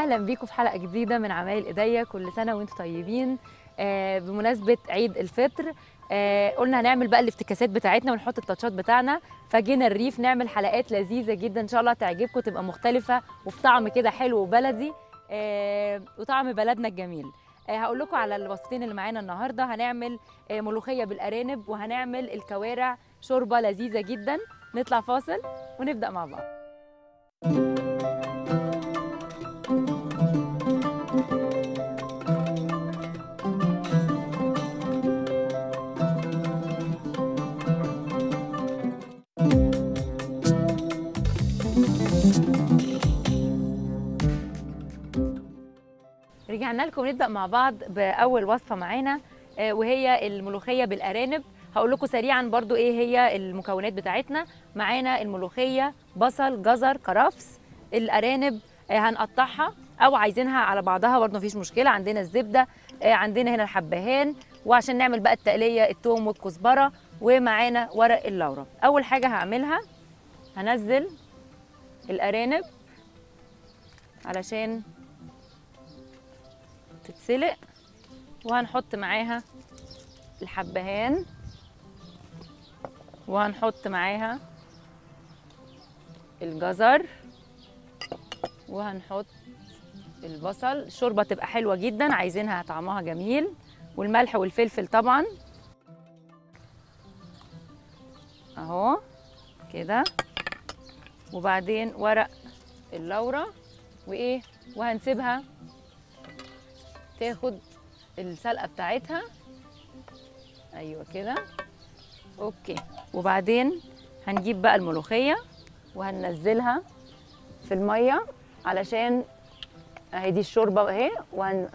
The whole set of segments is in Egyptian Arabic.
اهلا بيكم في حلقه جديده من عمايل ايديا كل سنه وانتم طيبين آه بمناسبه عيد الفطر آه قلنا هنعمل بقى الافتكاسات بتاعتنا ونحط التاتشات بتاعنا فجينا الريف نعمل حلقات لذيذه جدا ان شاء الله تعجبكم تبقى مختلفه وفي طعم كده حلو وبلدي آه وطعم بلدنا الجميل آه هقول لكم على الوصفتين اللي معانا النهارده هنعمل آه ملوخيه بالارانب وهنعمل الكوارع شوربه لذيذه جدا نطلع فاصل ونبدا مع بعض رجعنا لكم نبدا مع بعض باول وصفه معانا آه، وهي الملوخيه بالارانب هقول لكم سريعا برضو ايه هي المكونات بتاعتنا معانا الملوخيه بصل جزر كرفس الارانب آه، هنقطعها او عايزينها على بعضها برضو مفيش مشكله عندنا الزبده آه، عندنا هنا الحبهان وعشان نعمل بقى التقليه التوم والكزبره ومعانا ورق اللورا اول حاجه هعملها هنزل الارانب علشان تتسلق وهنحط معاها الحبهان وهنحط معاها الجزر وهنحط البصل الشوربه تبقى حلوه جدا عايزينها طعمها جميل والملح والفلفل طبعا اهو كده وبعدين ورق اللورا وايه وهنسيبها تاخد السلقه بتاعتها ايوه كده اوكي وبعدين هنجيب بقى الملوخيه وهننزلها في الميه علشان اهي دي الشوربه اهي وهن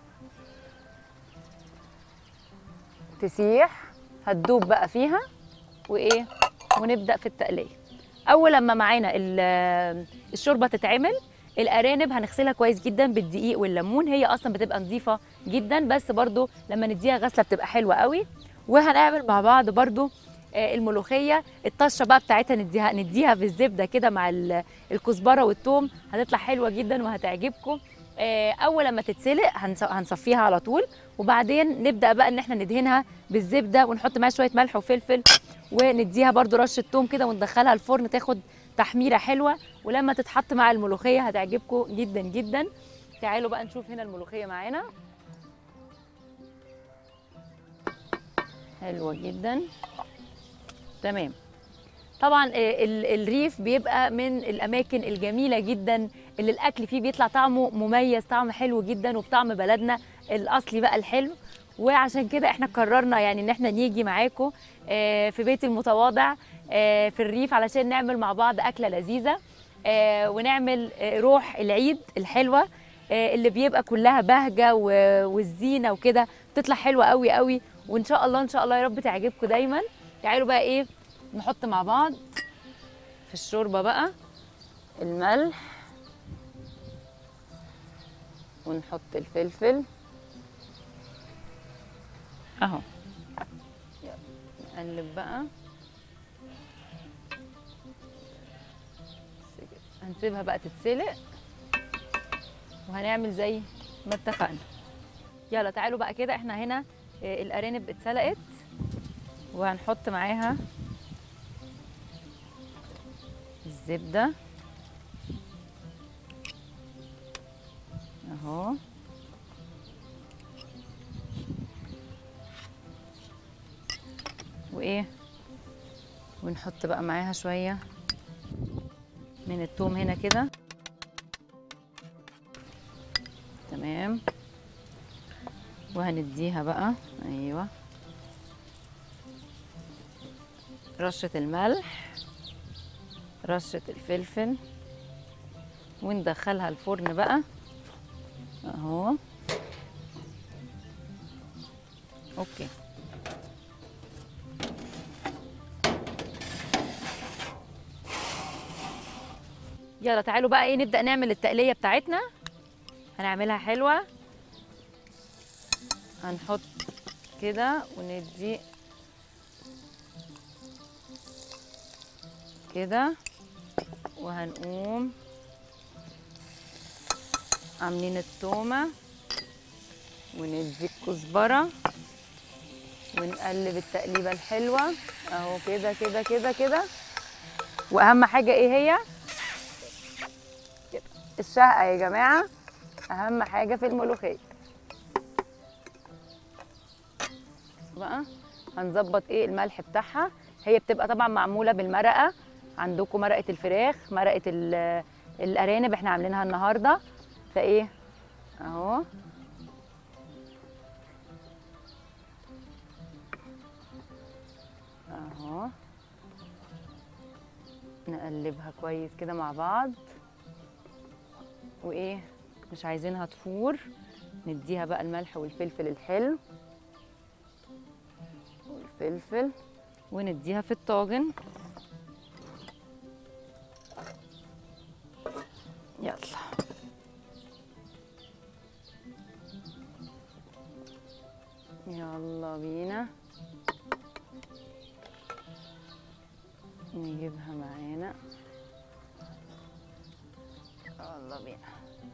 تسيح هتدوب بقى فيها وايه ونبدا في التقليه اول لما معانا ال- الشوربه تتعمل الارانب هنغسلها كويس جدا بالدقيق والليمون هي اصلا بتبقى نظيفه جدا بس برضو لما نديها غسله بتبقى حلوه قوي وهنعمل مع بعض برضو آه، الملوخيه الطشه بقى بتاعتها نديها نديها بالزبده كده مع ال- الكزبره والثوم هتطلع حلوه جدا وهتعجبكم آه، اول لما تتسلق هنص- هنصفيها على طول وبعدين نبدا بقى ان احنا ندهنها بالزبده ونحط معاها شويه ملح وفلفل ونديها برضو رشه ثوم كده وندخلها الفرن تاخد تحميره حلوه ولما تتحط مع الملوخيه هتعجبكم جدا جدا تعالوا بقى نشوف هنا الملوخيه معانا حلوه جدا تمام طبعا آه، ال- الريف بيبقى من الاماكن الجميله جدا اللي الاكل فيه بيطلع طعمه مميز طعم حلو جدا وبطعم بلدنا الاصلي بقى الحلو وعشان كده احنا قررنا يعني ان احنا نيجي معاكم آه، في بيت المتواضع آه، في الريف علشان نعمل مع بعض اكله لذيذه آه، ونعمل آه، روح العيد الحلوه آه، اللي بيبقى كلها بهجه و- والزينه وكده بتطلع حلوه قوي قوي وان شاء الله ان شاء الله يا رب تعجبكم دايما تعالوا بقى ايه نحط مع بعض في الشوربه بقى الملح ونحط الفلفل اهو يلا نقلب بقى بس كده. هنسيبها بقى تتسلق وهنعمل زي ما اتفقنا يلا تعالوا بقى كده احنا هنا آه، الارانب اتسلقت وهنحط معاها الزبده اهو وايه ونحط بقى معاها شويه من التوم هنا كده تمام وهنديها بقى ايوه رشه الملح رشه الفلفل وندخلها الفرن بقى اهو اوكي يلا تعالوا بقى ايه نبدأ نعمل التقلية بتاعتنا هنعملها حلوة هنحط كده وندي كده وهنقوم عاملين التومه وندي الكزبره ونقلب التقليبه الحلوه اهو كده كده كده كده واهم حاجه ايه هي كده. الشهقه يا جماعه اهم حاجه في الملوخيه بقى هنظبط ايه الملح بتاعها هي بتبقى طبعا معموله بالمرقه عندكم مرقه الفراخ مرقه ال- الارانب احنا عاملينها النهارده فايه اهو اهو نقلبها كويس كده مع بعض وايه مش عايزينها تفور نديها بقى الملح والفلفل الحلو والفلفل ونديها في الطاجن يلا يلا بينا نجيبها معانا يلا بينا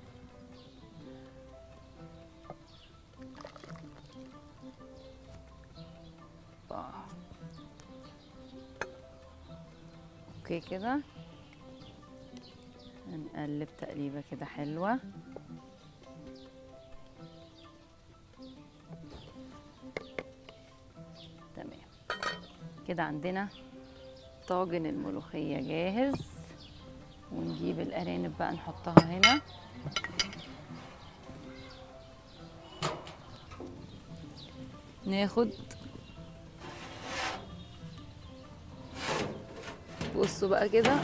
آه. اوكي كده نقلب تقليبه كده حلوه تمام كده عندنا طاجن الملوخيه جاهز ونجيب الارانب بقى نحطها هنا ناخد بصوا بقى كده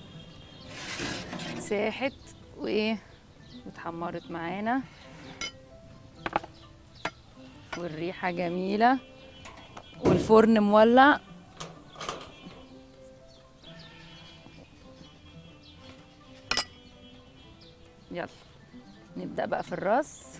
ساحت وايه اتحمرت معانا والريحه جميله والفرن مولع يلا نبدا بقى في الراس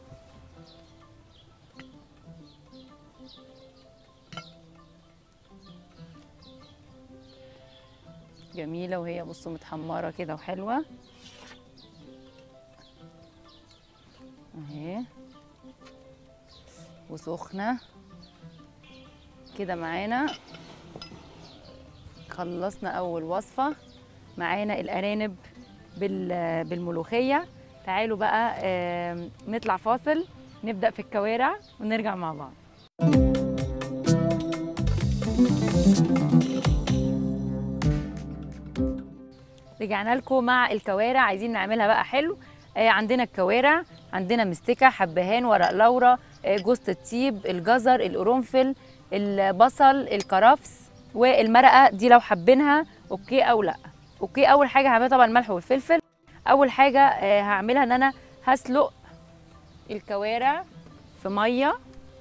جميله وهي بصوا متحمره كده وحلوه اهي وسخنه كده معانا خلصنا اول وصفه معانا الارانب بال- بالملوخيه تعالوا بقى آم، نطلع فاصل نبدا في الكوارع ونرجع مع بعض رجعنا لكم مع الكوارع عايزين نعملها بقى حلو آه عندنا الكوارع عندنا مستكه حبهان ورق لورا آه جوز الطيب الجزر القرنفل البصل الكرفس والمرقه دي لو حابينها اوكي او لا اوكي اول حاجه هعملها طبعا الملح والفلفل اول حاجه آه هعملها ان انا هسلق الكوارع في ميه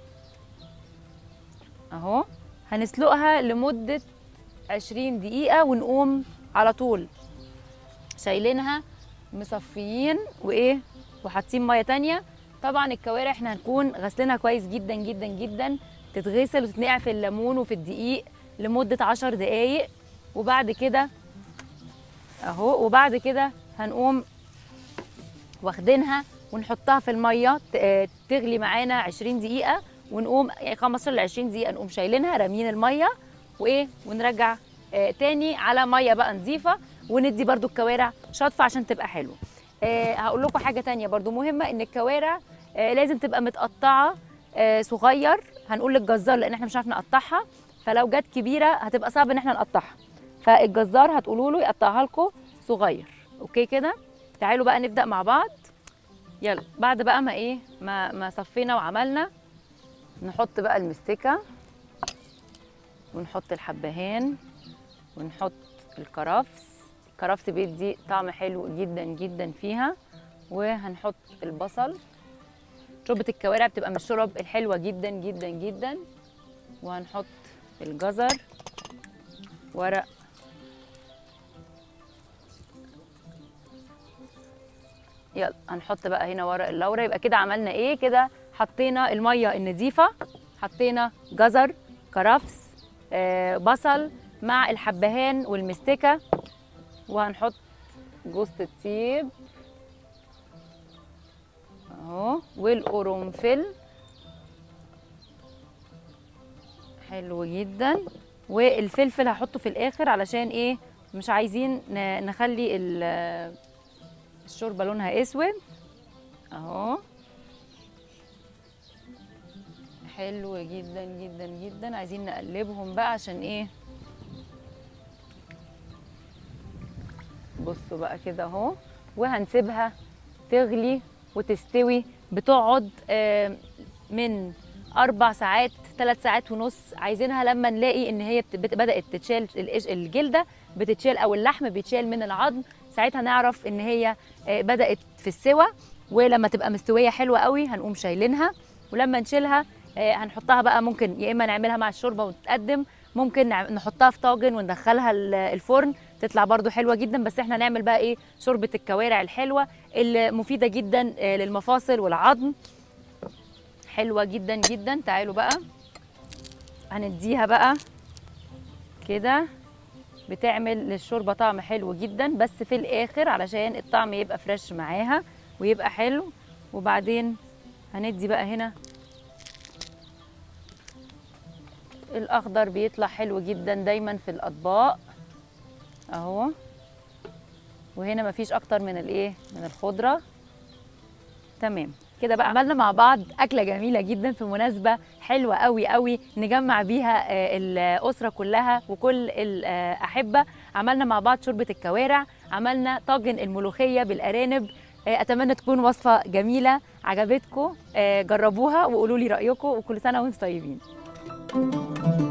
اهو هنسلقها لمده 20 دقيقه ونقوم على طول شايلينها مصفيين وايه وحاطين ميه تانية طبعا الكوارع احنا هنكون غسلينها كويس جدا جدا جدا تتغسل وتتنقع في الليمون وفي الدقيق لمده 10 دقايق وبعد كده اهو وبعد كده هنقوم واخدينها ونحطها في الميه ت- آه، تغلي معانا 20 دقيقه ونقوم يعني 15 ل 20 دقيقه نقوم شايلينها رامين الميه وايه ونرجع آه، تاني على ميه بقى نظيفه وندي برضو الكوارع شطفه عشان تبقى حلوه آه، هقول لكم حاجه تانية برضو مهمه ان الكوارع آه، لازم تبقى متقطعه آه، صغير هنقول للجزار لان احنا مش عارف نقطعها فلو جت كبيره هتبقى صعب ان احنا نقطعها فالجزار هتقولوا له يقطعها لكم صغير اوكي كده تعالوا بقى نبدا مع بعض يلا بعد بقى ما ايه ما ما صفينا وعملنا نحط بقى المستكه ونحط الحبهان ونحط الكرفس الكرفس بيدي طعم حلو جدا جدا فيها وهنحط البصل شوربه الكوارع بتبقى من الشرب الحلوه جدا جدا جدا وهنحط الجزر ورق يلا هنحط بقى هنا ورق اللورا يبقى كده عملنا ايه كده حطينا الميه النظيفه حطينا جزر كرفس آه بصل مع الحبهان والمستكه وهنحط جوز الطيب اهو والقرنفل حلو جدا والفلفل هحطه في الاخر علشان ايه مش عايزين ن- نخلي ال- الشوربه لونها اسود اهو حلو جدا جدا جدا عايزين نقلبهم بقى عشان ايه بصوا بقى كده اهو وهنسيبها تغلي وتستوي بتقعد آه، من اربع ساعات ثلاث ساعات ونص عايزينها لما نلاقي ان هي بت- بت- بدات تتشال الإج- الجلده بتتشال او اللحم بيتشال من العظم ساعتها نعرف ان هي آه، بدات في السوى ولما تبقى مستويه حلوه قوي هنقوم شايلينها ولما نشيلها آه، هنحطها بقى ممكن يا اما نعملها مع الشوربه وتتقدم ممكن نع- نحطها في طاجن وندخلها ال- الفرن تطلع برضو حلوه جدا بس احنا نعمل بقى ايه شوربه الكوارع الحلوه اللي مفيده جدا آه، للمفاصل والعظم حلوه جدا جدا تعالوا بقى هنديها بقى كده بتعمل للشوربه طعم حلو جدا بس في الاخر علشان الطعم يبقى فريش معاها ويبقى حلو وبعدين هندي بقى هنا الاخضر بيطلع حلو جدا دايما في الاطباق اهو وهنا مفيش اكتر من الايه من الخضره تمام كده بقى عملنا مع بعض اكله جميله جدا في مناسبه حلوه قوي قوي نجمع بيها آه، الاسره كلها وكل الاحبه عملنا مع بعض شوربه الكوارع عملنا طاجن الملوخيه بالارانب آه، اتمنى تكون وصفه جميله عجبتكم آه، جربوها وقولوا لي رايكم وكل سنه وانتم طيبين